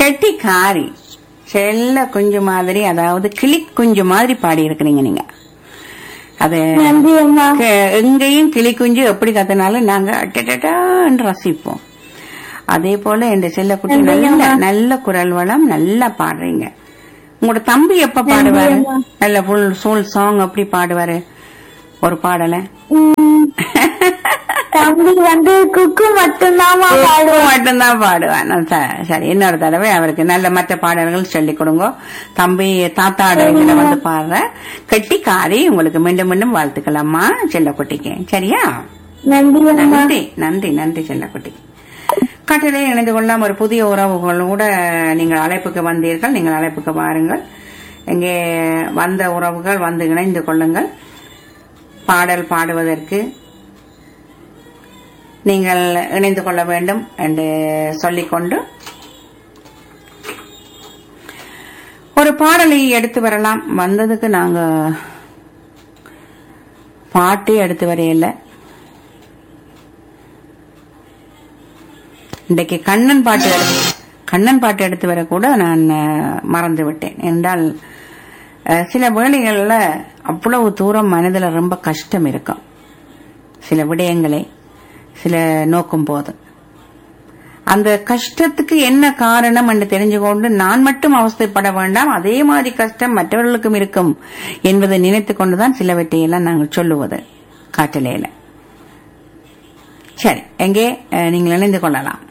கெட்டிக்காரி செல்ல குஞ்சு மாதிரி அதாவது கிளி குஞ்சு மாதிரி பாடி இருக்கிறீங்க நீங்க அது நன்றி அம்மா கே- எங்கேயும் கிளி குஞ்சு எப்படி கத்தினாலும் நாங்க அட்டட்டான்னு ரசிப்போம் அதே போல என் செல்லக்குட்டி நல்ல நல்ல குரல் வளம் நல்லா பாடுறீங்க உங்களோட தம்பி எப்ப பாடுவாரு நல்ல ஃபுல் சோல் சாங் அப்படி பாடுவாரு ஒரு பாடலை உம், தம்பி வந்து குக்கு மட்டும்தான் பாடுவேன் மட்டும்தான் பாடுவேன் நான் ச- சரி இன்னொரு தடவை அவருக்கு நல்ல மற்ற பாடல்கள் சொல்லிக் கொடுங்க தம்பி தாத்தாட இதுல வந்து பாடுற கெட்டிக்காரி உங்களுக்கு மீண்டும் மீண்டும் வாழ்த்துக்கலாமா செல்லக்குட்டிக்கு சரியா நன்றி அம்மா நன்றி நன்றி நன்றி செல்லக்குட்டிக்கு காட்டிலே இணைந்து கொள்ளலாம் ஒரு புதிய உறவுகளோட நீங்கள் அழைப்புக்கு வந்தீர்கள் நீங்கள் அழைப்புக்கு வாருங்கள் இங்கே வந்த உறவுகள் வந்து இணைந்து கொள்ளுங்கள் பாடல் பாடுவதற்கு நீங்கள் இணைந்து கொள்ள வேண்டும் என்று சொல்லிக்கொண்டு ஒரு பாடலை எடுத்து வரலாம் வந்ததுக்கு நாங்க பாட்டே எடுத்து வரையில இன்றைக்கு கண்ணன் பாட்டு எடுத்து- கண்ணன் பாட்டு எடுத்து வர கூட நான் அஹ், மறந்து விட்டேன் என்றால் அஹ், சில வேளைகள்ல அவ்வளவு தூரம் மனதில் ரொம்ப கஷ்டம் இருக்கும் சில விடயங்களை சில நோக்கும் போது அந்த கஷ்டத்துக்கு என்ன காரணம் என்று தெரிஞ்சு கொண்டு நான் மட்டும் அவஸ்தைப்பட வேண்டாம் அதே மாதிரி கஷ்டம் மற்றவர்களுக்கும் இருக்கும் என்பதை நினைத்துக் கொண்டுதான் சிலவற்றையெல்லாம் நாங்கள் சொல்லுவது காட்டலையில சரி எங்கே அஹ், நீங்கள் இணைந்து கொள்ளலாம்